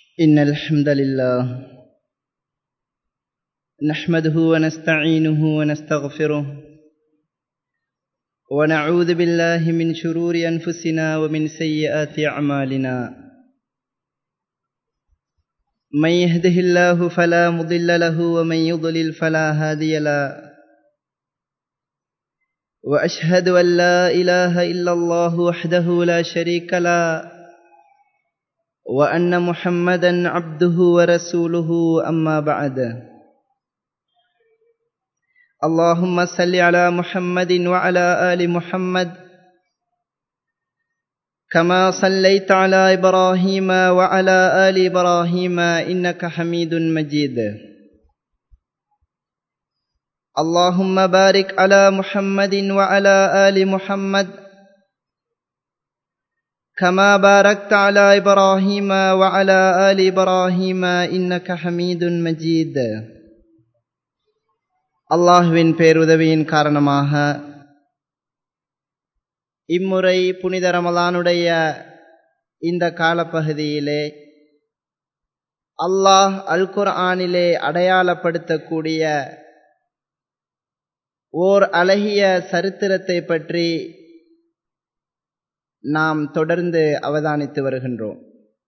إن الحمد لله نحمده ونستعينه ونستغفره ونعوذ بالله من شرور أنفسنا ومن سيئات أعمالنا من يهده الله فلا مضل له ومن يضلل فلا هادي له وأشهد أن لا إله إلا الله وحده لا شريك له وأن محمدا عبده ورسوله أما بعد اللهم صل على محمد وعلى آل محمد كما صليت على إبراهيم وعلى آل إبراهيم إنك حميد مجيد اللهم بارك على محمد وعلى آل محمد كما باركت على إبراهيم وعلى آل إبراهيم إنك حميد مجيد அல்லாஹுவின் பேருதவியின் காரணமாக இம்முறை புனித ரமலானுடைய இந்த காலப்பகுதியிலே அல்லாஹ் அல் குர்ஆனிலே அடையாளப்படுத்தக்கூடிய ஓர் அழகிய சரித்திரத்தை பற்றி நாம் தொடர்ந்து அவதானித்து வருகின்றோம்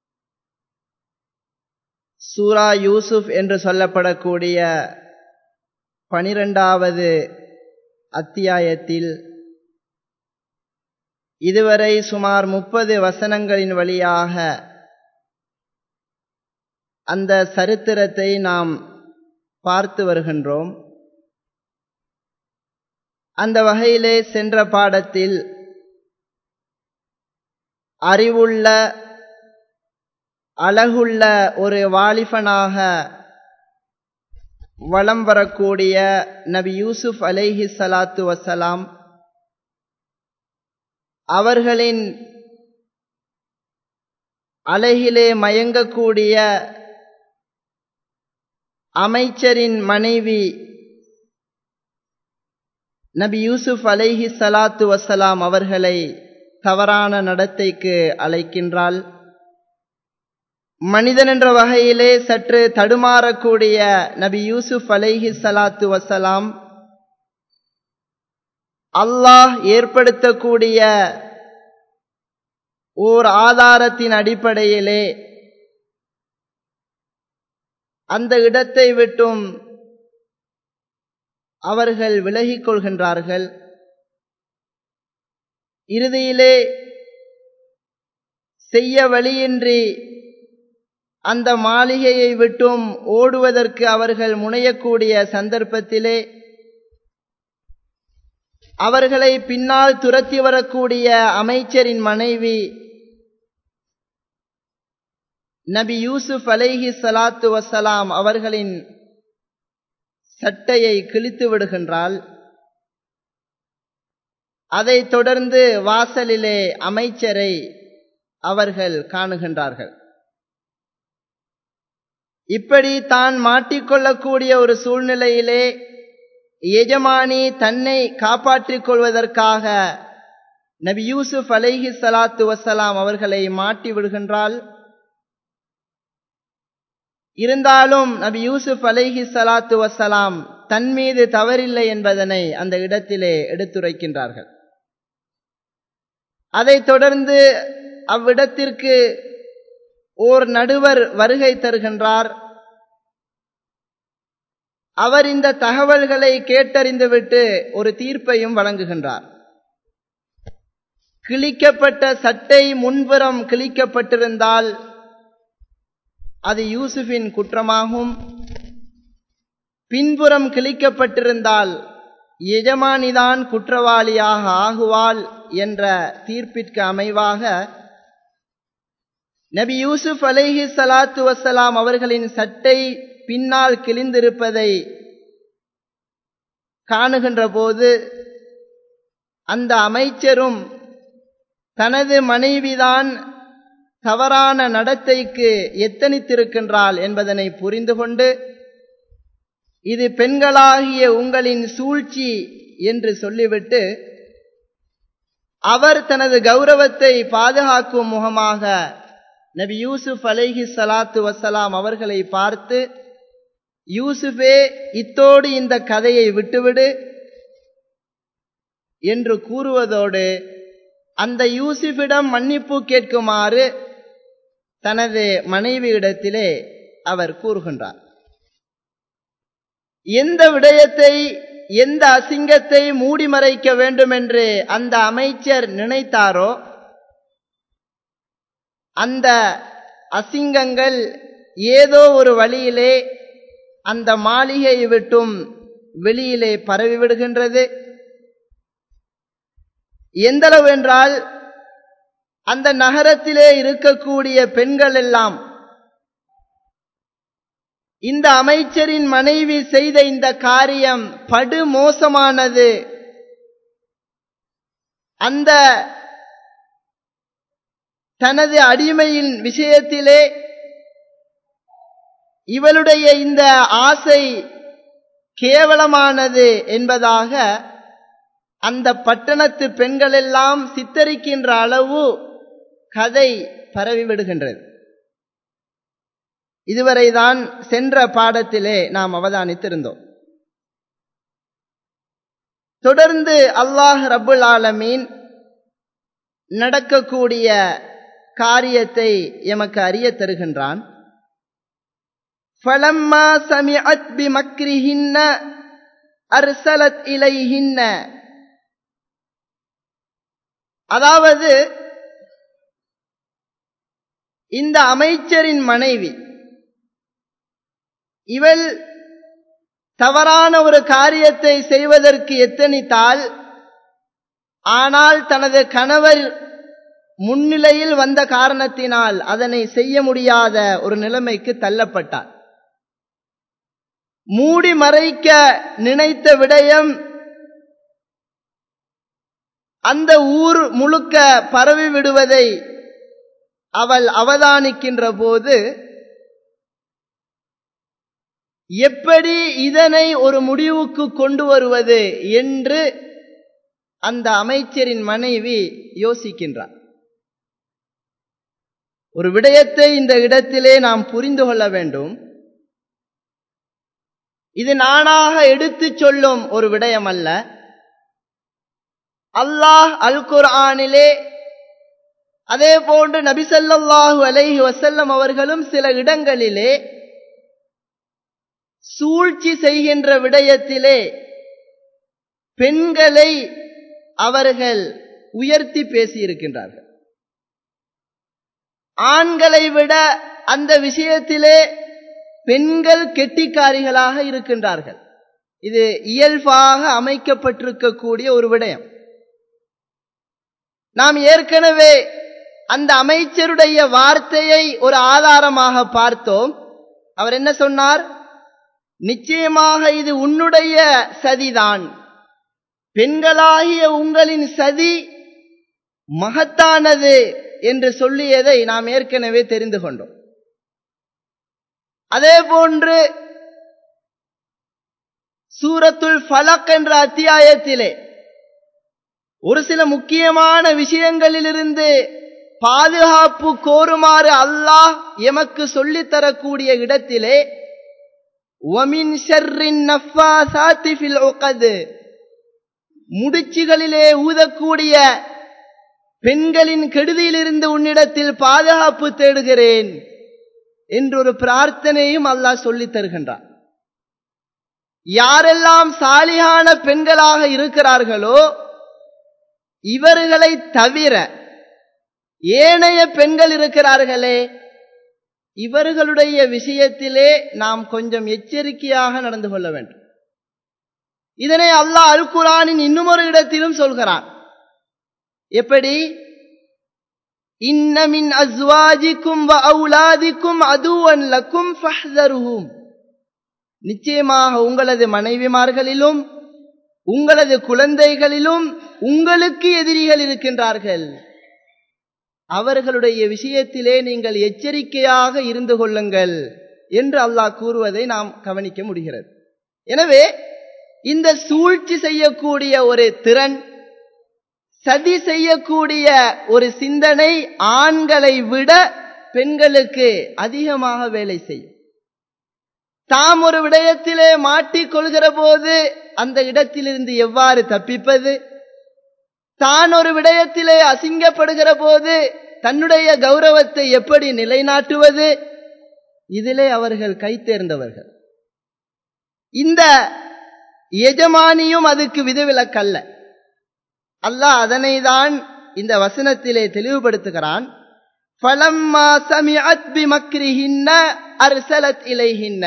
சூரா யூசுப் என்று சொல்லப்படக்கூடிய பனிரெண்டாவது அத்தியாயத்தில் இதுவரை சுமார் முப்பது வசனங்களின் வழியாக அந்த சரித்திரத்தை நாம் பார்த்து வருகின்றோம் அந்த வகையிலே சென்ற பாடத்தில் அறிவுள்ள அழகுள்ள ஒரு வாலிபனாக வளம் வரக்கூடிய நபி யூசுப் அலைஹி சலாத்து வசலாம் அவர்களின் அழகிலே மயங்கக்கூடிய அமைச்சரின் மனைவி நபி யூசுப் அலைஹி சலாத்து வசலாம் அவர்களை தவறான நடத்தைக்கு அழைக்கின்றாள் மனிதன் என்ற வகையிலே சற்று தடுமாறக்கூடிய நபி யூசுப் அலைஹி சலாத்து வசலாம் அல்லாஹ் ஏற்படுத்தக்கூடிய ஓர் ஆதாரத்தின் அடிப்படையிலே அந்த இடத்தை விட்டும் அவர்கள் விலகிக் கொள்கின்றார்கள் இறுதியிலே செய்ய வழியின்றி அந்த மாளிகையை விட்டும் ஓடுவதற்கு அவர்கள் முனையக்கூடிய சந்தர்ப்பத்திலே அவர்களை பின்னால் துரத்தி வரக்கூடிய அமைச்சரின் மனைவி நபி யூசுப் அலைஹி சலாத்து வசலாம் அவர்களின் சட்டையை கிழித்து விடுகின்றாள் அதைத் தொடர்ந்து வாசலிலே அமைச்சரை அவர்கள் காணுகின்றார்கள் இப்படி தான் மாட்டிக்கொள்ளக்கூடிய ஒரு சூழ்நிலையிலே எஜமானி தன்னை காப்பாற்றிக் கொள்வதற்காக நபி யூசுப் அலைஹி சலாத்து வசலாம் அவர்களை மாட்டி விடுகின்றாள் இருந்தாலும் நபி யூசுப் அலைஹி சலாத்து வசலாம் தன் மீது தவறில்லை என்பதனை அந்த இடத்திலே எடுத்துரைக்கின்றார்கள் அதைத் தொடர்ந்து அவ்விடத்திற்கு ஓர் நடுவர் வருகை தருகின்றார் அவர் இந்த தகவல்களை கேட்டறிந்துவிட்டு ஒரு தீர்ப்பையும் வழங்குகின்றார் கிழிக்கப்பட்ட சட்டை முன்புறம் கிழிக்கப்பட்டிருந்தால் அது யூசுஃபின் குற்றமாகும் பின்புறம் கிழிக்கப்பட்டிருந்தால் எஜமானிதான் குற்றவாளியாக ஆகுவாள் என்ற தீர்ப்பிற்கு அமைவாக நபி யூசுப் அலைஹி சலாத்து வசலாம் அவர்களின் சட்டை பின்னால் கிழிந்திருப்பதை காணுகின்ற போது அந்த அமைச்சரும் தனது மனைவிதான் தவறான நடத்தைக்கு எத்தனித்திருக்கின்றாள் என்பதனை புரிந்து கொண்டு இது பெண்களாகிய உங்களின் சூழ்ச்சி என்று சொல்லிவிட்டு அவர் தனது கௌரவத்தை பாதுகாக்கும் முகமாக நபி யூசுப் அலைஹி சலாத்து வசலாம் அவர்களை பார்த்து யூசுஃபே இத்தோடு இந்த கதையை விட்டுவிடு என்று கூறுவதோடு அந்த யூசுஃபிடம் மன்னிப்பு கேட்குமாறு தனது மனைவியிடத்திலே அவர் கூறுகின்றார் எந்த விடயத்தை எந்த அசிங்கத்தை மூடி மறைக்க வேண்டும் என்று அந்த அமைச்சர் நினைத்தாரோ அந்த அசிங்கங்கள் ஏதோ ஒரு வழியிலே அந்த மாளிகையை விட்டும் வெளியிலே பரவிவிடுகின்றது எந்தளவு என்றால் அந்த நகரத்திலே இருக்கக்கூடிய பெண்கள் எல்லாம் இந்த அமைச்சரின் மனைவி செய்த இந்த காரியம் படு மோசமானது அந்த தனது அடிமையின் விஷயத்திலே இவளுடைய இந்த ஆசை கேவலமானது என்பதாக அந்த பட்டணத்து பெண்கள் எல்லாம் சித்தரிக்கின்ற அளவு கதை பரவிவிடுகின்றது இதுவரைதான் சென்ற பாடத்திலே நாம் அவதானித்திருந்தோம் தொடர்ந்து அல்லாஹ் ரபுல் ஆலமீன் நடக்கக்கூடிய காரியத்தை எமக்கு அறிய தருகின்றான் فلما سمعت بمكرهن أرسلت إليهن அதாவது இந்த அமைச்சரின் மனைவி இவள் தவறான ஒரு காரியத்தை செய்வதற்கு எத்தனித்தால் ஆனால் தனது கணவர் முன்னிலையில் வந்த காரணத்தினால் அதனை செய்ய முடியாத ஒரு நிலைமைக்கு தள்ளப்பட்டார் மூடி மறைக்க நினைத்த விடயம் அந்த ஊர் முழுக்க பரவி விடுவதை அவள் அவதானிக்கின்ற போது எப்படி இதனை ஒரு முடிவுக்கு கொண்டு வருவது என்று அந்த அமைச்சரின் மனைவி யோசிக்கின்றார் ஒரு விடயத்தை இந்த இடத்திலே நாம் புரிந்து கொள்ள வேண்டும் இது நானாக எடுத்துச் சொல்லும் ஒரு விடயம் அல்ல அல்லாஹ் அல் குர்ஆனிலே அதே போன்று நபிசல்லாஹு அலைஹி வசல்லம் அவர்களும் சில இடங்களிலே சூழ்ச்சி செய்கின்ற விடயத்திலே பெண்களை அவர்கள் உயர்த்தி பேசியிருக்கின்றார்கள் ஆண்களை விட அந்த விஷயத்திலே பெண்கள் கெட்டிக்காரிகளாக இருக்கின்றார்கள் இது இயல்பாக அமைக்கப்பட்டிருக்கக்கூடிய ஒரு விடயம் நாம் ஏற்கனவே அந்த அமைச்சருடைய வார்த்தையை ஒரு ஆதாரமாக பார்த்தோம் அவர் என்ன சொன்னார் நிச்சயமாக இது உன்னுடைய சதிதான் பெண்களாகிய உங்களின் சதி மகத்தானது என்று சொல்லியதை நாம் ஏற்கனவே தெரிந்து கொண்டோம் அதே போன்று சூரத்துல் ஃபலக் என்ற அத்தியாயத்திலே ஒரு சில முக்கியமான விஷயங்களிலிருந்து பாதுகாப்பு கோருமாறு அல்லாஹ் எமக்கு சொல்லித்தரக்கூடிய இடத்திலே ஒமின் ஷர்ரின் நஃபாசாத்தி ஃபில் உகது முடிச்சுகளிலே ஊதக்கூடிய பெண்களின் கெடுதியிலிருந்து உன்னிடத்தில் பாதுகாப்பு தேடுகிறேன் என்றொரு பிரார்த்தனையும் அல்லாஹ் சொல்லித் தருகின்றார் யாரெல்லாம் சாலியான பெண்களாக இருக்கிறார்களோ இவர்களை தவிர ஏனைய பெண்கள் இருக்கிறார்களே இவர்களுடைய விஷயத்திலே நாம் கொஞ்சம் எச்சரிக்கையாக நடந்து கொள்ள வேண்டும் இதனை அல்லாஹ் அல் குரானின் இன்னும் ஒரு இடத்திலும் சொல்கிறான் எப்படி இன்னமின் அஸ்வாஜிக்கும் வ அவுலாதிக்கும் அதுவன் லக்கும் ஃபஹ்தருஹும் நிச்சயமாக உங்களது மனைவிமார்களிலும் உங்களது குழந்தைகளிலும் உங்களுக்கு எதிரிகள் இருக்கின்றார்கள் அவர்களுடைய விஷயத்திலே நீங்கள் எச்சரிக்கையாக இருந்து கொள்ளுங்கள் என்று அல்லாஹ் கூறுவதை நாம் கவனிக்க முடிகிறது எனவே இந்த சூழ்ச்சி செய்யக்கூடிய ஒரு திறன் சதி செய்யக்கூடிய ஒரு சிந்தனை ஆண்களை விட பெண்களுக்கு அதிகமாக வேலை செய்யும் தாம் ஒரு விடயத்திலே மாட்டிக் கொள்கிற போது அந்த இடத்திலிருந்து எவ்வாறு தப்பிப்பது தான் ஒரு விடயத்திலே அசிங்கப்படுகிற போது தன்னுடைய கௌரவத்தை எப்படி நிலைநாட்டுவது இதிலே அவர்கள் கை தேர்ந்தவர்கள் இந்த எஜமானியும் அதுக்கு விதிவிலக்கல்ல அல்லாஹ் அதனை தான் இந்த வசனத்திலே தெளிவுபடுத்துகிறான் ஃபலம்மா சமிஅத் பிமக்ரிஹின்ன அர்சலத் இலைஹின்ன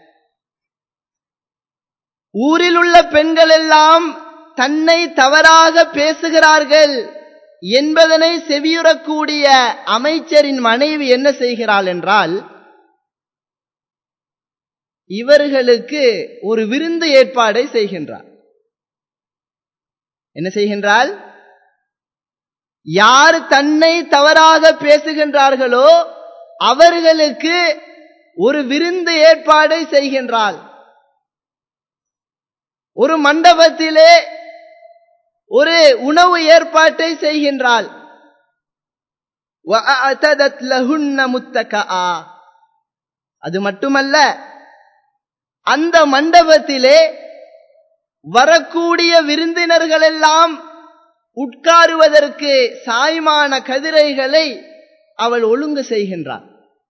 ஊரில் உள்ள பெண்கள் எல்லாம் தன்னை தவறாக பேசுகிறார்கள் என்பதனை செவியுறக்கூடிய அமைச்சரின் மனைவி என்ன செய்கிறாள் என்றால் இவர்களுக்கு ஒரு விருந்து ஏற்பாடை செய்கின்றார் என்ன செய்கின்றால் யார் தன்னை தவறாக பேசுகின்றார்களோ அவர்களுக்கு ஒரு விருந்து ஏற்பாடை செய்கின்றாள் ஒரு மண்டபத்திலே ஒரு உணவு ஏற்பாட்டை செய்கின்றாள் அது மட்டுமல்ல அந்த மண்டபத்திலே வரக்கூடிய விருந்தினர்கள் எல்லாம் உட்காருவதற்கு சாய்மான கதிரைகளை அவள் ஒழுங்கு செய்கின்றாள்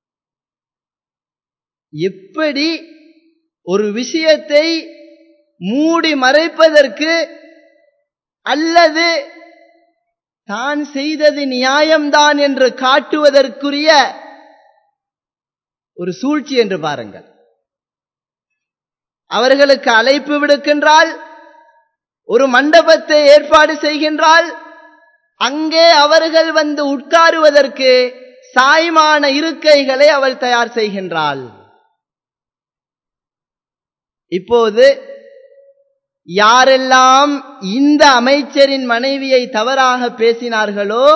எப்படி ஒரு விஷயத்தை மூடி மறைப்பதற்கு அல்லது தான் செய்தது நியாயம்தான் என்று காட்டுவதற்குரிய ஒரு சூழ்ச்சி என்று பாருங்கள் அவர்களுக்கு அழைப்பு விடுக்கின்றால் ஒரு மண்டபத்தை ஏற்பாடு செய்கின்றால் அங்கே அவர்கள் வந்து உட்காருவதற்கு சாய்மான இருக்கைகளை அவள் தயார் செய்கின்றாள் இப்போது யாரெல்லாம் இந்த அமைச்சரின் மனைவியை தவறாக பேசினார்களோ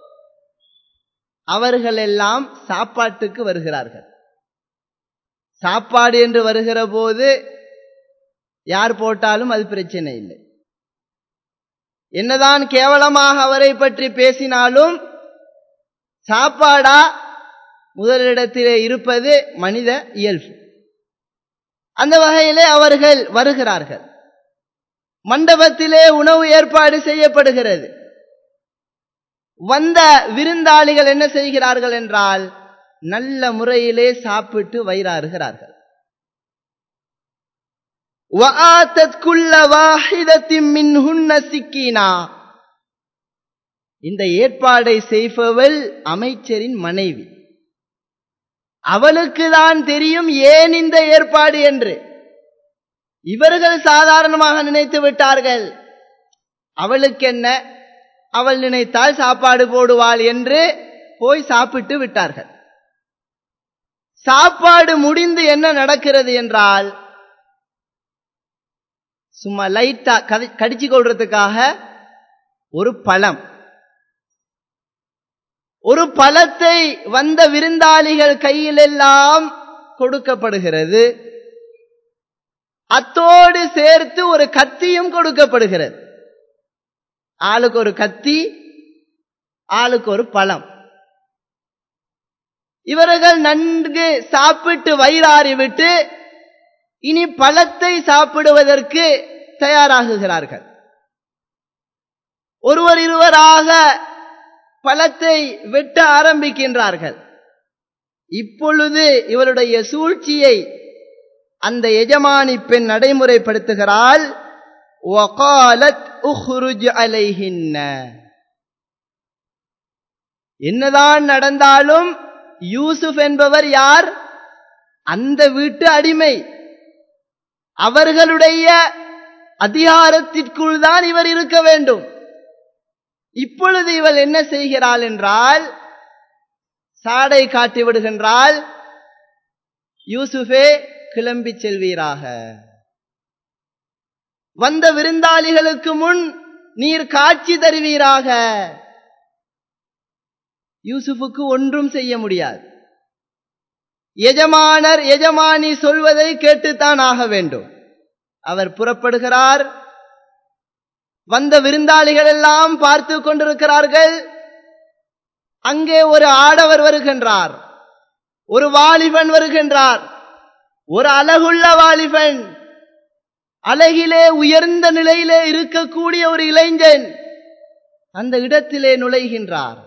அவர்களெல்லாம் சாப்பாட்டுக்கு வருகிறார்கள் சாப்பாடு என்று வருகிற போது யார் போட்டாலும் அது பிரச்சனை இல்லை என்னதான் கேவலமாக அவரை பற்றி பேசினாலும் சாப்பாடா முதலிடத்திலே இருப்பது மனித இயல்பு அந்த வகையிலே அவர்கள் வருகிறார்கள் மண்டபத்திலே உணவு ஏற்பாடு செய்யப்படுகிறது வந்த விருந்தாளிகள் என்ன செய்கிறார்கள் என்றால் நல்ல முறையிலே சாப்பிட்டு வயிறாறுகிறார்கள் இந்த ஏற்பாடை செய்பவள் அமைச்சரின் மனைவி அவளுக்கு தான் தெரியும் ஏன் இந்த ஏற்பாடு என்று இவர்கள் சாதாரணமாக நினைத்து விட்டார்கள் அவளுக்கு என்ன அவள் நினைத்தால் சாப்பாடு போடுவாள் என்று போய் சாப்பிட்டு விட்டார்கள் சாப்பாடு முடிந்து என்ன நடக்கிறது என்றால் சும்மா லைட்டா கடிச்சு கொள்றதுக்காக ஒரு பழம் ஒரு பழத்தை வந்த விருந்தாளிகள் கையிலெல்லாம் கொடுக்கப்படுகிறது அத்தோடு சேர்த்து ஒரு கத்தியும் கொடுக்கப்படுகிறது ஆளுக்கு ஒரு கத்தி ஆளுக்கு ஒரு பழம் இவர்கள் நன்கு சாப்பிட்டு வயிறாறி விட்டு இனி பழத்தை சாப்பிடுவதற்கு தயாராகுகிறார்கள் ஒருவர் இருவராக பழத்தை வெட்ட ஆரம்பிக்கின்றார்கள் இப்பொழுது இவருடைய சூழ்ச்சியை அந்த எஜமானி பெண் நடைமுறைப்படுத்துகிறாள் என்னதான் நடந்தாலும் யூசுப் என்பவர் யார் அந்த வீட்டு அடிமை அவர்களுடைய அதிகாரத்திற்குள் தான் இவர் இருக்க வேண்டும் இப்பொழுது இவள் என்ன செய்கிறாள் என்றால் சாடை காட்டி விடுகின்றால் யூசுஃபே கிளம்பி செல்வீராக வந்த விருந்தாளிகளுக்கு முன் நீர் காட்சி தருவீராக யூசுஃபுக்கு ஒன்றும் செய்ய முடியாது எஜமானர் எஜமானி சொல்வதை கேட்டுத்தான் ஆக வேண்டும் அவர் புறப்படுகிறார் வந்த விருந்தாளிகள் எல்லாம் பார்த்து கொண்டிருக்கிறார்கள் அங்கே ஒரு ஆடவர் வருகின்றார் ஒரு வாலிபன் வருகின்றார் ஒரு அழகுள்ள வாலிபன் அழகிலே உயர்ந்த நிலையிலே இருக்கக்கூடிய ஒரு இளைஞன் அந்த இடத்திலே நுழைகின்றார்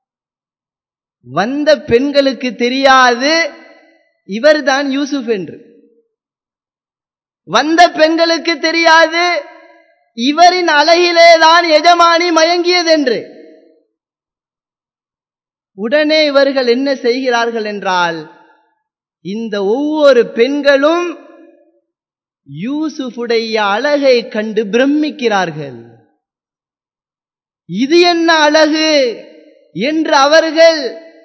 வந்த பெண்களுக்கு தெரியாது இவர்தான் யூசுப் என்று வந்த பெண்களுக்கு தெரியாது இவரின் அழகிலேதான் எஜமானி மயங்கியதென்று உடனே இவர்கள் என்ன செய்கிறார்கள் என்றால் இந்த ஒவ்வொரு பெண்களும் யூசுஃபுடைய அழகை கண்டு பிரமிக்கிறார்கள் இது என்ன அழகு என்று அவர்கள்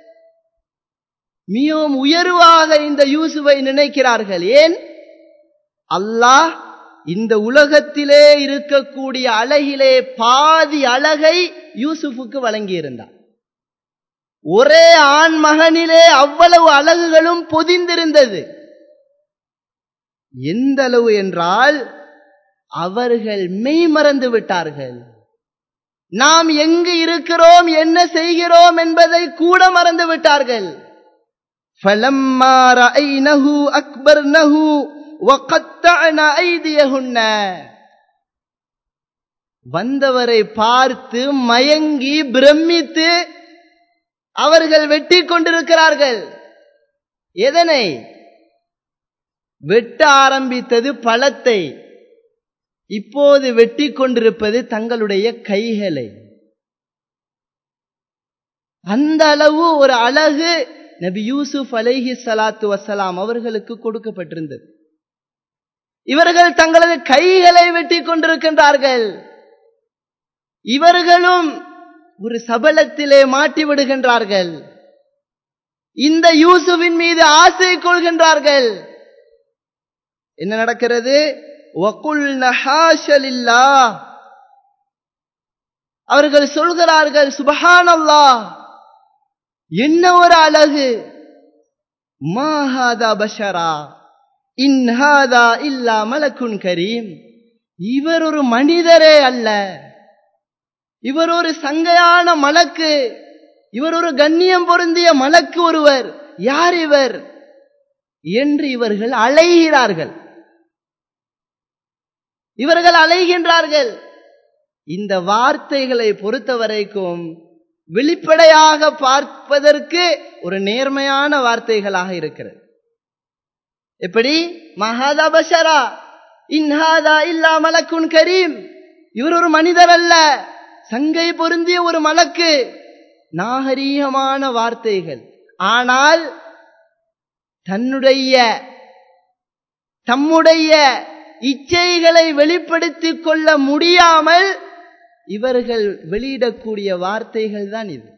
மிகவும் உயர்வாக இந்த யூசுவை நினைக்கிறார்கள் ஏன் அல்லாஹ் இந்த உலகத்திலே இருக்கக்கூடிய அழகிலே பாதி அழகை யூசுஃபுக்கு வழங்கியிருந்தார் ஒரே ஆண் மகனிலே அவ்வளவு அழகுகளும் பொதிந்திருந்தது எந்த அளவு என்றால் அவர்கள் மெய் மறந்து விட்டார்கள் நாம் எங்கு இருக்கிறோம் என்ன செய்கிறோம் என்பதை கூட மறந்து விட்டார்கள் فَلَمَّا رَأَيْنَهُ أَكْبَرْنَهُ وَقَطَّعْنَ أَيْدِيَهُنَّ வந்தவரை பார்த்து மயங்கி பிரமித்து அவர்கள் வெட்டி கொண்டிருக்கிறார்கள் எதனை வெட்ட ஆரம்பித்தது பழத்தை இப்போது வெட்டி கொண்டிருப்பது தங்களுடைய கைகளை அந்த அளவு ஒரு அழகு நபி யூசுப் அலைஹி சலாத்து வசலாம் அவர்களுக்கு கொடுக்கப்பட்டிருந்தது இவர்கள் தங்களது கைகளை வெட்டி கொண்டிருக்கின்றார்கள் இவர்களும் ஒரு சபலத்திலே மாட்டி விடுகின்றார்கள் இந்த யூசுவின் மீது ஆசை கொள்கின்றார்கள் என்ன நடக்கிறது அவர்கள் சொல்கிறார்கள் சுபஹானல்லா என்ன ஒரு அழகு மாஹாதா பஷரா இன்ஹாதா இல்லா மலக்குன் கரீம் இவர் ஒரு மனிதரே அல்ல இவர் ஒரு சங்கையான மலக்கு இவர் ஒரு கண்ணியம் பொருந்திய மலக்கு ஒருவர் யார் இவர் என்று இவர்கள் அலைகிறார்கள் இவர்கள் அலைகின்றார்கள் இந்த வார்த்தைகளை பொறுத்த வரைக்கும் வெளிப்படையாக பார்ப்பதற்கு ஒரு நேர்மையான வார்த்தைகளாக இருக்கிறது எப்படி மகாதா பஷரா இன்ஹாதா இல்லா மலக்குன் கரீம் இவர் ஒரு மனிதர் அல்ல சங்கை பொருந்திய ஒரு மலக்கு நாகரீகமான வார்த்தைகள் ஆனால் தன்னுடைய தம்முடைய இச்சைகளை வெளிப்படுத்திக் கொள்ள முடியாமல் இவர்கள் வெளியிடக்கூடிய வார்த்தைகள் தான் இது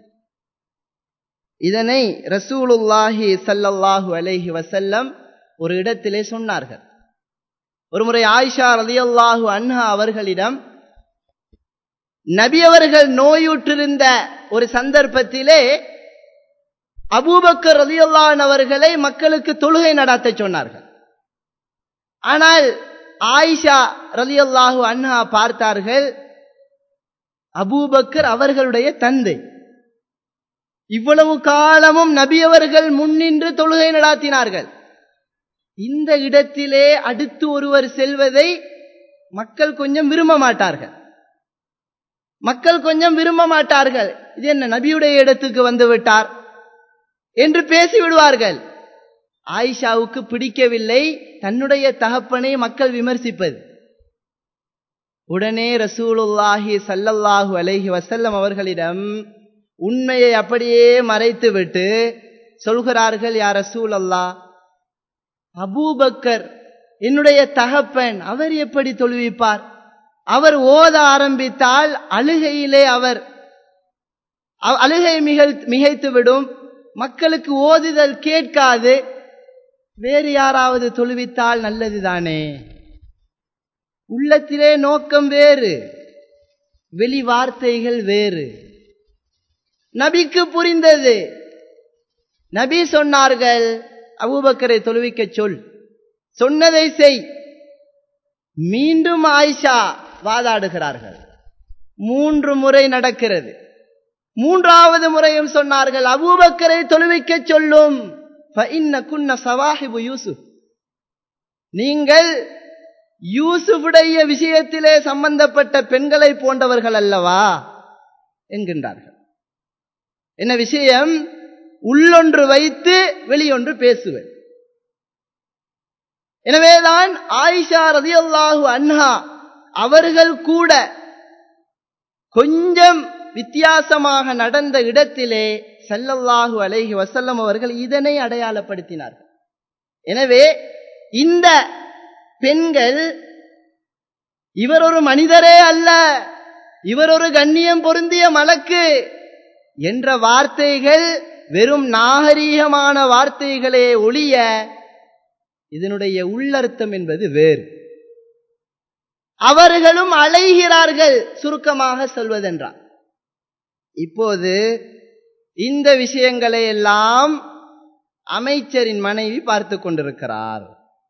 இதனை ரசூலுல்லாஹி சல்லல்லாஹு அலைஹி வசல்லம் ஒரு இடத்திலே சொன்னார்கள் ஒருமுறை ஆயிஷா ரலியல்லாஹு அன்ஹா அவர்களிடம் நபி அவர்கள் நோயுற்றிருந்த ஒரு சந்தர்ப்பத்திலே அபூபக்கர் ரலியல்லான் அவர்களை மக்களுக்கு தொழுகை நடாத்த சொன்னார்கள் ஆனால் ஆயிஷா ரலியல்லாஹு அன்ஹா பார்த்தார்கள் அபூபக்கர் அவர்களுடைய தந்தை இவ்வளவு காலமும் நபியவர்கள் முன்னின்று தொழுகை நடாத்தினார்கள் இந்த இடத்திலே அடுத்து ஒருவர் செல்வதை மக்கள் கொஞ்சம் விரும்ப மாட்டார்கள் மக்கள் கொஞ்சம் விரும்ப மாட்டார்கள் இது என்ன நபியுடைய இடத்துக்கு வந்து விட்டார் என்று பேசி விடுவார்கள் ஆயிஷாவுக்கு பிடிக்கவில்லை தன்னுடைய தகப்பனை மக்கள் விமர்சிப்பது உடனே ரசூலுல்லாஹி சல்லல்லாஹு அலைஹி வசல்லம் அவர்களிடம் உண்மையை அப்படியே மறைத்துவிட்டு சொல்கிறார்கள் யார் ரசூல் அல்லா அபூபக்கர் என்னுடைய தகப்பன் அவர் எப்படி தொழுவிப்பார் அவர் ஓத ஆரம்பித்தால் அழுகையிலே அவர் அழுகை மிகழ் மிகைத்து விடும் மக்களுக்கு ஓதுதல் கேட்காது வேறு யாராவது தொழுவித்தால் நல்லதுதானே உள்ளத்திலே நோக்கம் வேறு வெளி வார்த்தைகள் வேறு நபிக்கு புரிந்தது நபி சொன்னார்கள் அபூபக்கரை தொழுவிக்க சொல் சொன்னதை செய் மீண்டும் ஆயிஷா வாதாடுகிறார்கள் மூன்று முறை நடக்கிறது மூன்றாவது முறையும் சொன்னார்கள் அபூபக்கரை தொழுவிக்க சொல்லும் குன்ன சவாஹிபு யூசுப் நீங்கள் யூசுஃபுடைய விஷயத்திலே சம்பந்தப்பட்ட பெண்களை போன்றவர்கள் அல்லவா என்கின்றார்கள் என்ன விஷயம் உள்ளொன்று வைத்து வெளியொன்று பேசுவேன் எனவேதான் ஆயிஷா ரதியல்லாஹு அன்ஹா அவர்கள் கூட கொஞ்சம் வித்தியாசமாக நடந்த இடத்திலே சல்லல்லாஹு அலைஹி வசல்லம் அவர்கள் இதனை அடையாளப்படுத்தினார்கள் எனவே இந்த பெண்கள் இவர் ஒரு மனிதரே அல்ல இவர் ஒரு கண்ணியம் பொருந்திய மலக்கு என்ற வார்த்தைகள் வெறும் நாகரீகமான வார்த்தைகளே ஒளிய இதனுடைய உள்ளர்த்தம் என்பது வேறு அவர்களும் அலைகிறார்கள் சுருக்கமாக சொல்வதென்றார் இப்போது இந்த விஷயங்களை எல்லாம் அமைச்சரின் மனைவி பார்த்து கொண்டிருக்கிறார்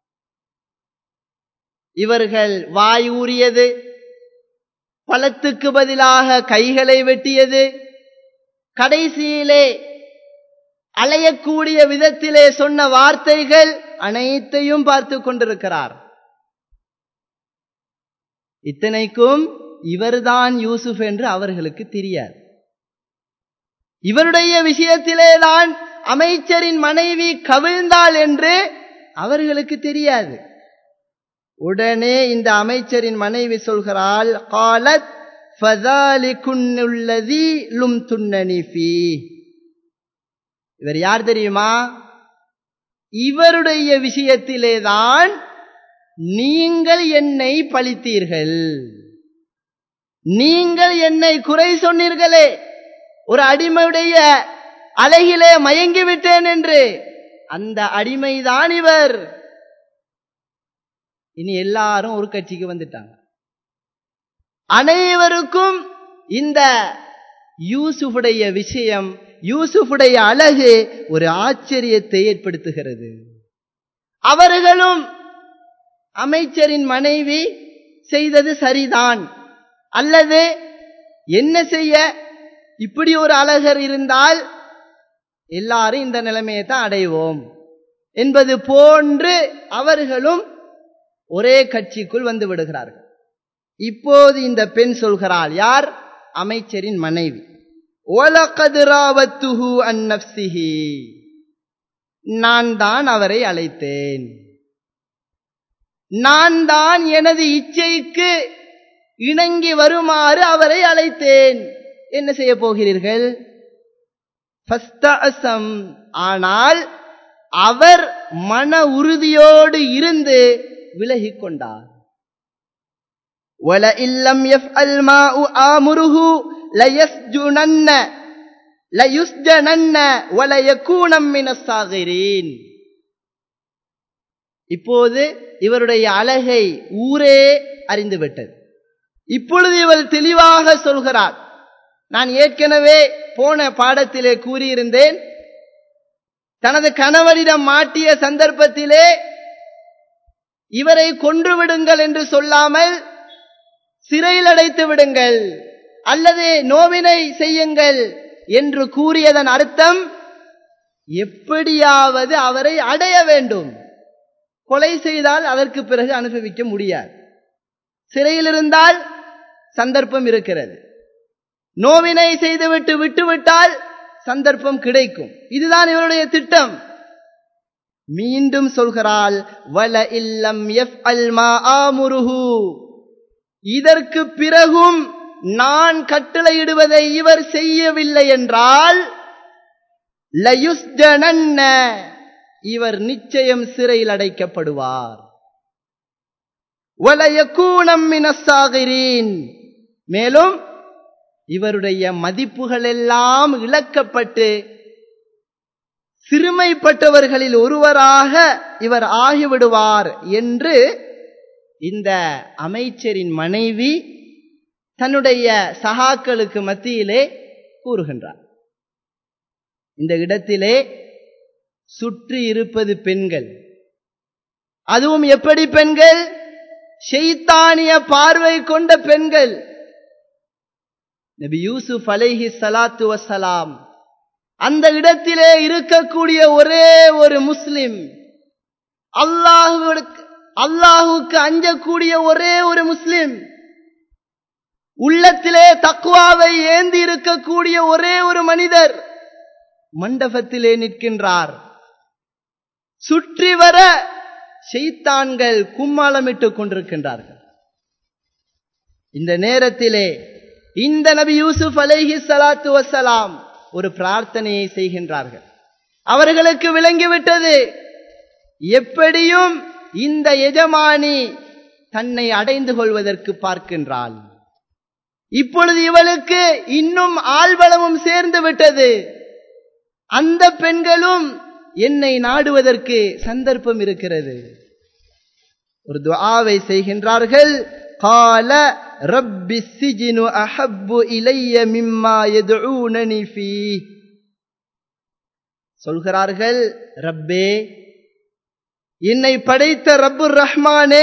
இவர்கள் வாய் ஊறியது பழத்துக்கு பதிலாக கைகளை வெட்டியது கடைசியிலே அலையக்கூடிய விதத்திலே சொன்ன வார்த்தைகள் அனைத்தையும் பார்த்து கொண்டிருக்கிறார் இத்தனைக்கும் இவர்தான் யூசுப் என்று அவர்களுக்கு தெரியாது இவருடைய விஷயத்திலேதான் அமைச்சரின் மனைவி கவிழ்ந்தாள் என்று அவர்களுக்கு தெரியாது உடனே இந்த அமைச்சரின் மனைவி சொல்கிறாள் காலத் ஃபதாலிகுன்னுல்லதி லும் துன்னனிஃபி இவர் யார் தெரியுமா இவருடைய விஷயத்திலேதான் நீங்கள் என்னை பழித்தீர்கள் நீங்கள் என்னை குறை சொன்னீர்களே ஒரு அடிமையுடைய அழகிலே மயங்கி விட்டேன் என்று அந்த அடிமைதான் இவர் இனி எல்லாரும் ஒரு கட்சிக்கு வந்துட்டாங்க அனைவருக்கும் இந்த யூசுஃபுடைய விஷயம் யூசுஃபுடைய அழகு ஒரு ஆச்சரியத்தை ஏற்படுத்துகிறது அவர்களும் அமைச்சரின் மனைவி செய்தது சரிதான் அல்லது என்ன செய்ய இப்படி ஒரு அழகர் இருந்தால் எல்லாரும் இந்த நிலைமையை தான் அடைவோம் என்பது போன்று அவர்களும் ஒரே கட்சிக்குள் வந்து விடுகிறார்கள் இப்போது இந்த பெண் சொல்கிறாள் யார் அமைச்சரின் மனைவி ஓலகதிராவத்துஹு அந்நப்சிஹி நான் தான் அவரை அழைத்தேன் நான் தான் எனது இச்சைக்கு இணங்கி வருமாறு அவரை அழைத்தேன் என்ன செய்ய போகிறீர்கள் ஆனால் அவர் மன உறுதியோடு இருந்து விலகிக் கொண்டார் وَلَئِن لَّمْ يَفْعَلْ مَا آمُرُهُ لَيَسْجُنَنَّ لَيُسْجَنَنَّ وَلَيَكُونًا مِّنَ الصَّاغِرِينَ இப்போது இவருடைய அழகை ஊரே அறிந்துவிட்டது இப்பொழுது இவர் தெளிவாக சொல்கிறார் நான் ஏற்கனவே போன பாடத்திலே கூறியிருந்தேன் தனது கணவரிடம் மாட்டிய சந்தர்ப்பத்திலே இவரை கொன்று விடுங்கள் என்று சொல்லாமல் சிறையில் அடைத்து விடுங்கள் அல்லது நோவினை செய்யுங்கள் என்று கூறியதன் அர்த்தம் எப்படியாவது அவரை அடைய வேண்டும் கொலை செய்தால் அதற்கு பிறகு அனுபவிக்க முடியாது சிறையில் இருந்தால் சந்தர்ப்பம் இருக்கிறது நோவினை செய்துவிட்டு விட்டுவிட்டால் சந்தர்ப்பம் கிடைக்கும் இதுதான் இவருடைய திட்டம் மீண்டும் சொல்கிறாள் வல இல்லம் எஃப் அல்மா ஆமுருஹு இதற்கு பிறகும் நான் கட்டளையிடுவதை இவர் செய்யவில்லை என்றால் லயுஸ்ஜனன்ன இவர் நிச்சயம் சிறையில் அடைக்கப்படுவார் வலயக்கூணம் மினசாகிறீன் மேலும் இவருடைய மதிப்புகள் எல்லாம் இழக்கப்பட்டு சிறுமைப்பட்டவர்களில் ஒருவராக இவர் ஆகிவிடுவார் என்று இந்த அமைச்சரின் மனைவி தன்னுடைய சகாக்களுக்கு மத்தியிலே கூறுகின்றார் இந்த இடத்திலே சுற்றி இருப்பது பெண்கள் அதுவும் எப்படி பெண்கள் ஷெய்தானிய பார்வை கொண்ட பெண்கள் நபி யூசுப் அலைஹி சலாத்து வசலாம் அந்த இடத்திலே இருக்கக்கூடிய ஒரே ஒரு முஸ்லிம் அல்லாஹுக்கு அல்லாஹுக்கு அஞ்சக்கூடிய ஒரே ஒரு முஸ்லிம் உள்ளத்திலே தக்குவாவை ஏந்தி இருக்கக்கூடிய ஒரே ஒரு மனிதர் மண்டபத்திலே நிற்கின்றார் சுற்றி வர செய்தான்கள் கும்மாளமிட்டுக் கொண்டிருக்கின்றார்கள் இந்த நேரத்திலே இந்த நபி யூசுப் அலைஹி சலாத்து வசலாம் ஒரு பிரார்த்தனையை செய்கின்றார்கள் அவர்களுக்கு விளங்கிவிட்டது எப்படியும் இந்த எஜமானி தன்னை அடைந்து கொள்வதற்கு பார்க்கின்றாள் இப்பொழுது இவளுக்கு இன்னும் ஆள்பலமும் சேர்ந்து விட்டது அந்த பெண்களும் என்னை நாடுவதற்கு சந்தர்ப்பம் இருக்கிறது ஒரு துஆவை செய்கின்றார்கள் قال رب السجن أحب إلي مما يدعونني فيه சொல்கிறார்கள் ரப்பே என்னை படைத்த ரப்பு ரஹ்மானே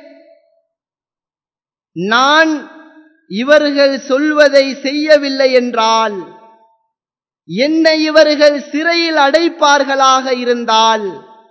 நான் இவர்கள் சொல்வதை செய்யவில்லை என்றால் என்னை இவர்கள் சிறையில் அடைப்பார்களாக இருந்தால்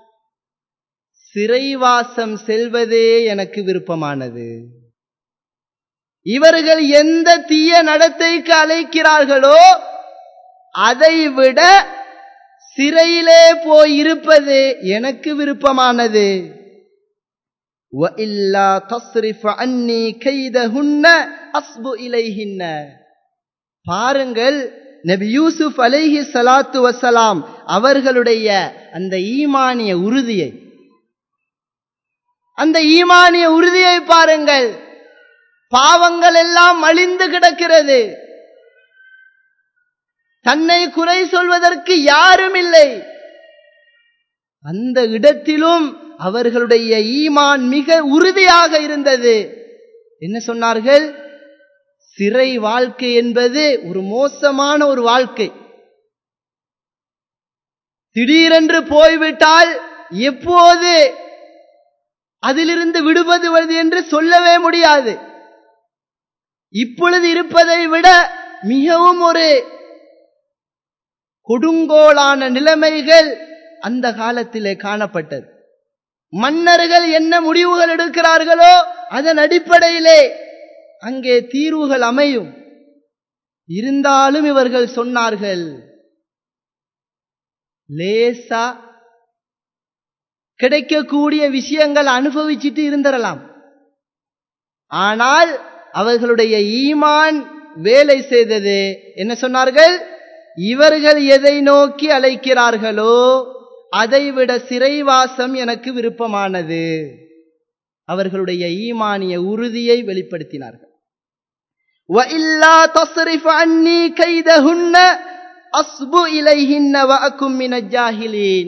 சிறைவாசம் செல்வதே எனக்கு விருப்பமானது இவர்கள் எந்த தீய நடத்தைக்கு அழைக்கிறார்களோ அதை விட சிறையிலே போய் இருப்பது எனக்கு விருப்பமானது وَإِلَّا تَصْرِفْ عَنِّي كَيْدَهُنَّ أَصْبُ إِلَيْهِنَّ பாருங்கள் நபி யூசுப் அலைஹி சலாத்து வசலாம் அவர்களுடைய அந்த ஈமானிய உறுதியை அந்த ஈமானிய உறுதியை பாருங்கள் பாவங்கள் எல்லாம் அழிந்து கிடக்கிறது தன்னை குறை சொல்வதற்கு யாரும் இல்லை அந்த இடத்திலும் அவர்களுடைய ஈமான் மிக உறுதியாக இருந்தது என்ன சொன்னார்கள் சிறை வாழ்க்கை என்பது ஒரு மோசமான ஒரு வாழ்க்கை திடீரென்று போய்விட்டால் எப்போது அதிலிருந்து விடுபடுவது என்று சொல்லவே முடியாது இப்பொழுது இருப்பதை விட மிகவும் ஒரு கொடுங்கோளான நிலைமைகள் அந்த காலத்திலே காணப்பட்டது மன்னர்கள் என்ன முடிவுகள் எடுக்கிறார்களோ அதன் அடிப்படையிலே அங்கே தீர்வுகள் அமையும் இருந்தாலும் இவர்கள் சொன்னார்கள் லேசா கிடைக்கக்கூடிய விஷயங்கள் அனுபவிச்சுட்டு இருந்தரலாம் ஆனால் அவர்களுடைய ஈமான் வேலை செய்தது என்ன சொன்னார்கள் இவர்கள் எதை நோக்கி அழைக்கிறார்களோ அதைவிட சிறைவாசம் எனக்கு விருப்பமானது அவர்களுடைய ஈமானிய உறுதியை வெளிப்படுத்தினார்கள் وَإِلَّا تَصْرِفْ عَنِّي كَيْدَهُنَّ أَصْبُ إِلَيْهِنَّ وَأَكُن مِّنَ الجاهلين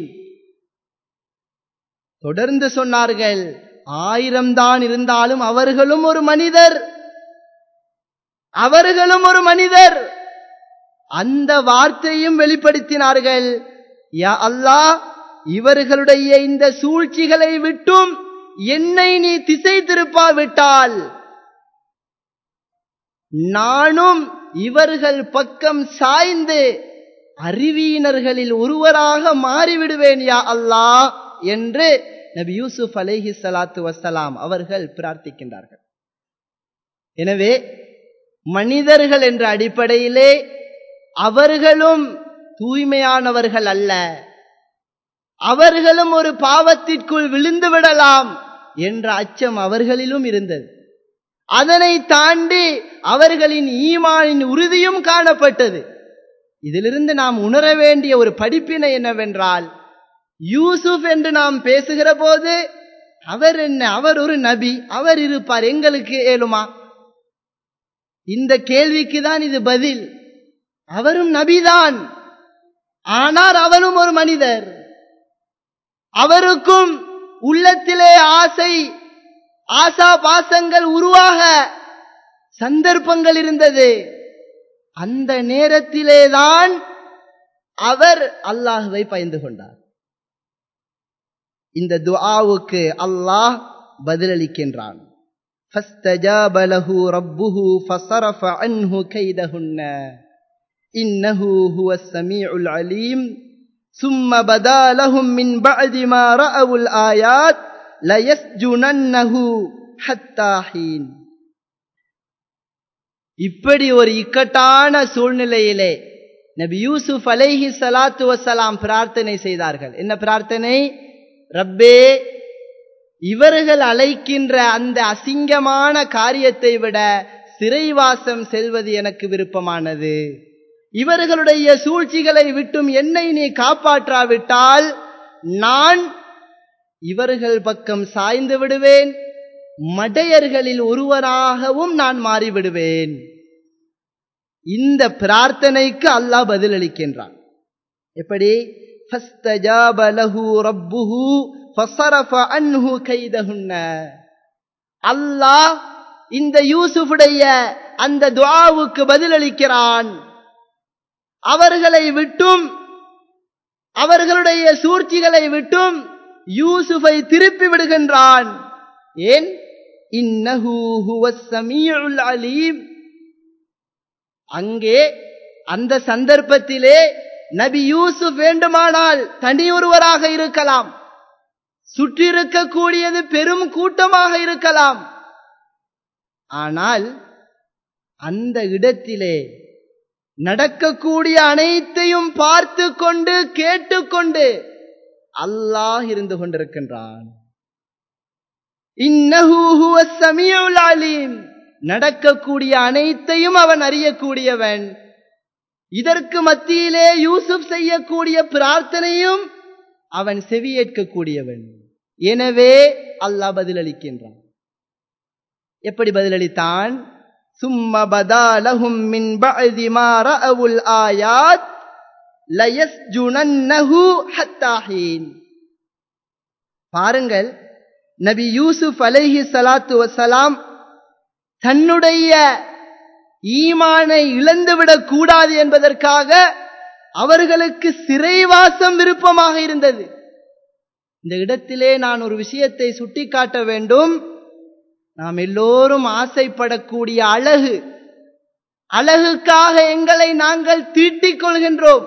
தொடர்ந்து சொன்னார்கள் ஆயிரம் தான் இருந்தாலும் அவர்களும் ஒரு மனிதர் அவர்களும் ஒரு மனிதர் அந்த வார்த்தையும் வெளிப்படுத்தினார்கள் யா அல்லாஹ் இவர்களுடைய இந்த சூழ்ச்சிகளை விட்டும் என்னை நீ திசை திருப்பாவிட்டால் நானும் இவர்கள் பக்கம் சாய்ந்து அறிவியினர்களில் ஒருவராக மாறிவிடுவேன் யா அல்லாஹ் என்று நபி யூசுப் அலைஹி சலாத்து வசலாம் அவர்கள் பிரார்த்திக்கின்றார்கள் எனவே மனிதர்கள் என்ற அடிப்படையிலே அவர்களும் தூய்மையானவர்கள் அல்ல அவர்களும் ஒரு பாவத்திற்குள் விழுந்து விடலாம் என்ற அச்சம் அவர்களிலும் இருந்தது அதனை தாண்டி அவர்களின் ஈமானின் உறுதியும் காணப்பட்டது இதிலிருந்து நாம் உணர வேண்டிய ஒரு படிப்பினை என்னவென்றால் யூசுப் என்று நாம் பேசுகிற போது அவர் என்ன அவர் ஒரு நபி அவர் இருப்பார் எங்களுக்கு ஏழுமா இந்த கேள்விக்கு தான் இது பதில் அவரும் நபிதான் ஆனால் அவரும் ஒரு மனிதர் அவருக்கும் உள்ளத்திலே ஆசை ஆசா பாசங்கள் உருவாக சந்தர்ப்பங்கள் இருந்தது அந்த நேரத்திலேதான் அவர் அல்லாஹுவை பயந்து கொண்டார் இந்த துஆவுக்கு அல்லாஹ் பதிலளிக்கின்றான் فاستجاب له ربه فصرف عنه كيدهن இன்னஹு ஹுவஸ் ஸமீஉல் அலீம் ثم بدا لهم من بعد ما رأوا الآيات ليسجننه حتى حين இப்படி ஒரு இக்கட்டான சூழ்நிலையிலே நபி யூசுப் அலைஹி சலாத்து வசலாம் பிரார்த்தனை செய்தார்கள் என்ன பிரார்த்தனை ரப்பே இவர்கள் அழைக்கின்ற அந்த அசிங்கமான காரியத்தை விட சிறைவாசம் செல்வது எனக்கு விருப்பமானது இவர்களுடைய சூழ்ச்சிகளை விட்டும் என்னை நீ காப்பாற்றாவிட்டால் நான் இவர்கள் பக்கம் சாய்ந்து விடுவேன் மடையர்களில் ஒருவராகவும் நான் மாறிவிடுவேன் இந்த பிரார்த்தனைக்கு அல்லாஹ் பதிலளிக்கின்றான் எப்படி فَاسْتَجَابَ لَهُ رَبُّهُ فَصَرَفَ عَنْهُ كَيْدَهُنَّ அல்லாஹ் இந்த யூசுஃபுடைய அந்த துஆவுக்கு பதிலளிக்கிறான் அவர்களை விட்டும் அவர்களுடைய சூழ்ச்சிகளை விட்டும் யூசுஃபை திருப்பி விடுகின்றான் ஏன் இன்னஹு ஹுவஸ் ஸமீஉல் அலீம் அங்கே அந்த சந்தர்ப்பத்திலே நபி யூசுப் வேண்டுமானால் தனியொருவராக இருக்கலாம் சுற்றிருக்கக்கூடியது பெரும் கூட்டமாக இருக்கலாம் ஆனால் அந்த இடத்திலே நடக்கக்கூடிய அனைத்தையும் பார்த்து கொண்டு கேட்டுக்கொண்டு அல்லாஹ் இருந்து கொண்டிருக்கின்றான் இன்னஹு ஹுவஸ் ஸமீஉல் அலீம் நடக்கக்கூடிய அனைத்தையும் அவன் அறியக்கூடியவன் இதற்கு மத்தியிலே யூசுப் செய்யக்கூடிய பிரார்த்தனையும் அவன் செவியேற்கக்கூடியவன் எனவே அல்லாஹ் பதிலளிக்கின்றான் எப்படி பதிலளித்தான் சும்ம பதா லஹும் மின் பஅதி மா ரஅவுல் ஆயாத் லயஸ்ஜுனன்னஹு ஹத்தா ஹீன் பாருங்கள் நபி யூசுப் அலைஹி ஸலாத்து வஸலாம் தன்னுடைய ஈமானை இழந்துவிடக் கூடாது என்பதற்காக அவர்களுக்கு சிறைவாசம் விருப்பமாக இருந்தது இந்த இடத்திலே நான் ஒரு விஷயத்தை சுட்டிக்காட்ட வேண்டும் நாம் எல்லோரும் ஆசைப்படக்கூடிய அழகு அழகுக்காக எங்களை நாங்கள் தீட்டிக் கொள்கின்றோம்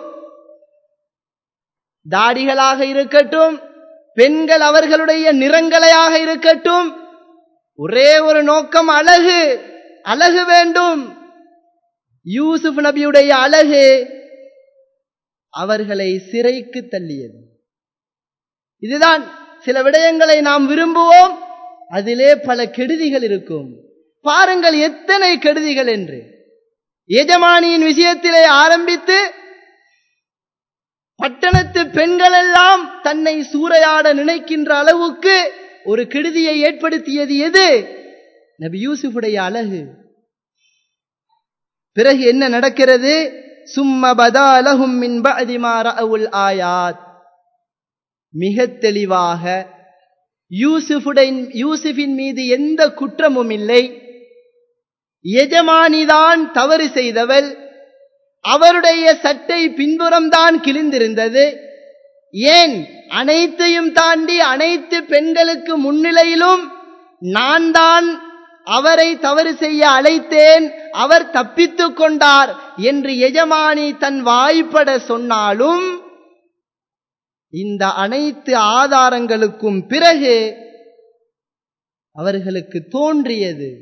தாடிகளாக இருக்கட்டும் பெண்கள் அவர்களுடைய நிறங்களையாக இருக்கட்டும் ஒரே ஒரு நோக்கம் அழகு அழகு வேண்டும் யூசுப் நபியுடைய அழகு அவர்களை சிறைக்கு தள்ளியது இதுதான் சில விடயங்களை நாம் விரும்புவோம் அதிலே பல கெடுதிகள் இருக்கும் பாருங்கள் எத்தனை கெடுதிகள் என்று எஜமானியின் விஷயத்திலே ஆரம்பித்து பட்டணத்து பெண்கள் எல்லாம் தன்னை சூறையாட நினைக்கின்ற அளவுக்கு ஒரு கெடுதியை ஏற்படுத்தியது எது நபி யூசுஃபுடைய அழகு பிறகு என்ன நடக்கிறது சும்ம பதாலஹும் மின் பஅதி மா ரஅவுல் ஆயாத் மிக தெளிவாக யூசுஃபுடைய யூசுஃபின் மீது எந்த குற்றமும் இல்லை எஜமானிதான் தவறு செய்தவள் அவருடைய சட்டை பின்புறம்தான் கிழிந்திருந்தது ஏன் அனைத்தையும் தாண்டி அனைத்து பெண்களுக்கு முன்னிலையிலும் நான் தான் அவரை தவறு செய்ய அழைத்தேன் அவர் தப்பித்துக் கொண்டார் என்று எஜமானி தன் வாய்ப்பட சொன்னாலும் இந்த அனைத்து ஆதாரங்களுக்கும் பிறகு அவர்களுக்கு தோன்றியது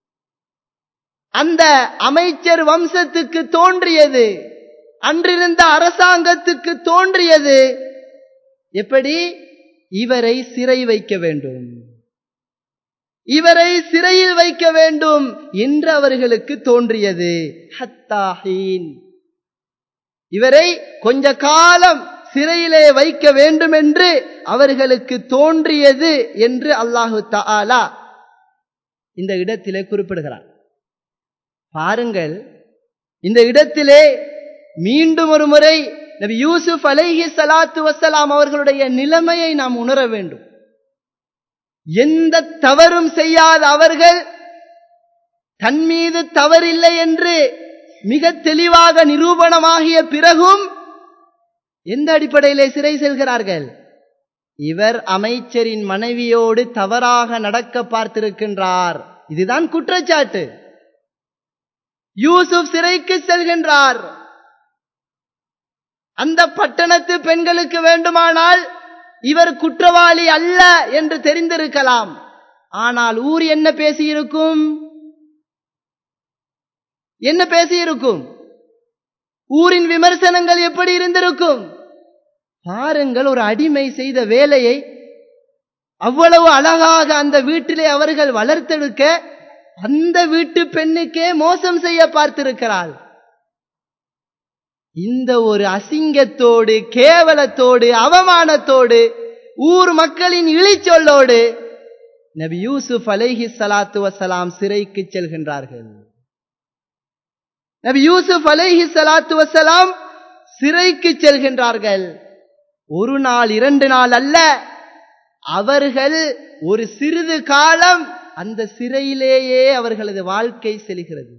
அந்த அமைச்சர் வம்சத்துக்கு தோன்றியது அன்றிருந்த அரசாங்கத்துக்கு தோன்றியது எப்படி இவரை சிறை வைக்க வேண்டும் இவரை சிறையில் வைக்க வேண்டும் என்று அவர்களுக்கு தோன்றியது ஹத்தாஹீன் இவரை கொஞ்ச காலம் சிறையிலே வைக்க வேண்டும் என்று அவர்களுக்கு தோன்றியது என்று அல்லாஹு தாலா இந்த இடத்திலே குறிப்பிடுகிறார் பாருங்கள் இந்த இடத்திலே மீண்டும் ஒரு முறை நபி யூசுப் அலைஹி சலாத்து வசலாம் அவர்களுடைய நிலைமையை நாம் உணர வேண்டும் எந்த தவறும் செய்யாத அவர்கள் தன் மீது தவறில்லை என்று மிக தெளிவாக நிரூபணமாகிய பிறகும் எந்த அடிப்படையிலே சிறை செல்கிறார்கள் இவர் அமைச்சரின் மனைவியோடு தவறாக நடக்க பார்த்திருக்கின்றார் இதுதான் குற்றச்சாட்டு யூசுப் சிறைக்கு செல்கின்றார் அந்த பட்டணத்து பெண்களுக்கு வேண்டுமானால் இவர் குற்றவாளி அல்ல என்று தெரிந்திருக்கலாம் ஆனால் ஊர் என்ன பேசியிருக்கும் என்ன பேசியிருக்கும் ஊரின் விமர்சனங்கள் எப்படி இருந்திருக்கும் பாருங்கள் ஒரு அடிமை செய்த வேலையை அவ்வளவு அழகாக அந்த வீட்டிலே அவர்கள் வளர்த்தெடுக்க அந்த வீட்டு பெண்ணுக்கே மோசம் செய்ய பார்த்திருக்கிறாள் இந்த ஒரு அசிங்கத்தோடு கேவலத்தோடு அவமானத்தோடு ஊர் மக்களின் இழிச்சொல்லோடு நபி யூசுப் அலைஹி சலாத்து வசலாம் சிறைக்கு செல்கின்றார்கள் நபி யூசுப் அலைஹி சலாத்து வசலாம் சிறைக்கு செல்கின்றார்கள் ஒரு நாள் இரண்டு நாள் அல்ல அவர்கள் ஒரு சிறிது காலம் அந்த சிறையிலேயே அவர்களது வாழ்க்கை செல்கிறது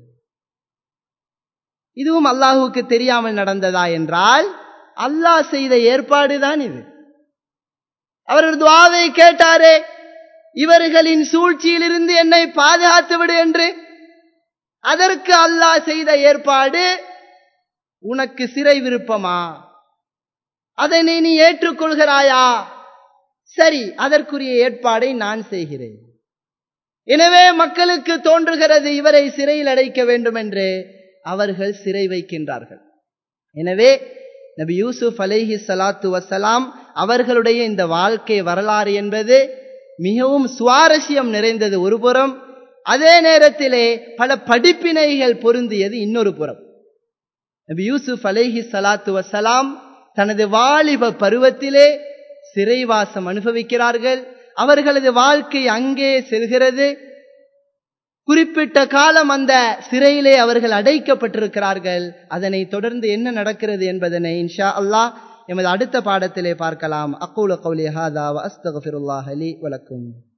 இதுவும் அல்லாஹுக்கு தெரியாமல் நடந்ததா என்றால் அல்லாஹ் செய்த ஏற்பாடுதான் இது அவர் துவாவை கேட்டாரே இவர்களின் சூழ்ச்சியிலிருந்து என்னை பாதுகாத்து விடு என்று அதற்கு அல்லாஹ் செய்த ஏற்பாடு உனக்கு சிறை விருப்பமா அதனை நீ ஏற்றுக்கொள்கிறாயா சரி அதற்குரிய ஏற்பாடை நான் செய்கிறேன் எனவே மக்களுக்கு தோன்றுகிறது இவரை சிறையில் அடைக்க வேண்டும் என்று அவர்கள் சிறை வைக்கின்றார்கள் எனவே நபி யூசுப் அலைஹி சலாத்து வசலாம் அவர்களுடைய இந்த வாழ்க்கை வரலாறு என்பது மிகவும் சுவாரஸ்யம் நிறைந்தது ஒரு புறம் அதே நேரத்திலே பல படிப்பினைகள் பொருந்தியது இன்னொரு புறம் நபி யூசுப் அலைஹி சலாத்து வசலாம் தனது வாலிப பருவத்திலே சிறைவாசம் அனுபவிக்கிறார்கள் அவர்களது வாழ்க்கை அங்கே செல்கிறது குறிப்பிட்ட காலம் அந்த சிறையிலே அவர்கள் அடைக்கப்பட்டிருக்கிறார்கள் அதனை தொடர்ந்து என்ன நடக்கிறது என்பதனை இன்ஷா அல்லாஹ் எமது அடுத்த பாடத்திலே பார்க்கலாம் அக்கூல கௌலி ஹாதா அஸ்தகஃபிருல்லாஹ் அலி வலக்கும்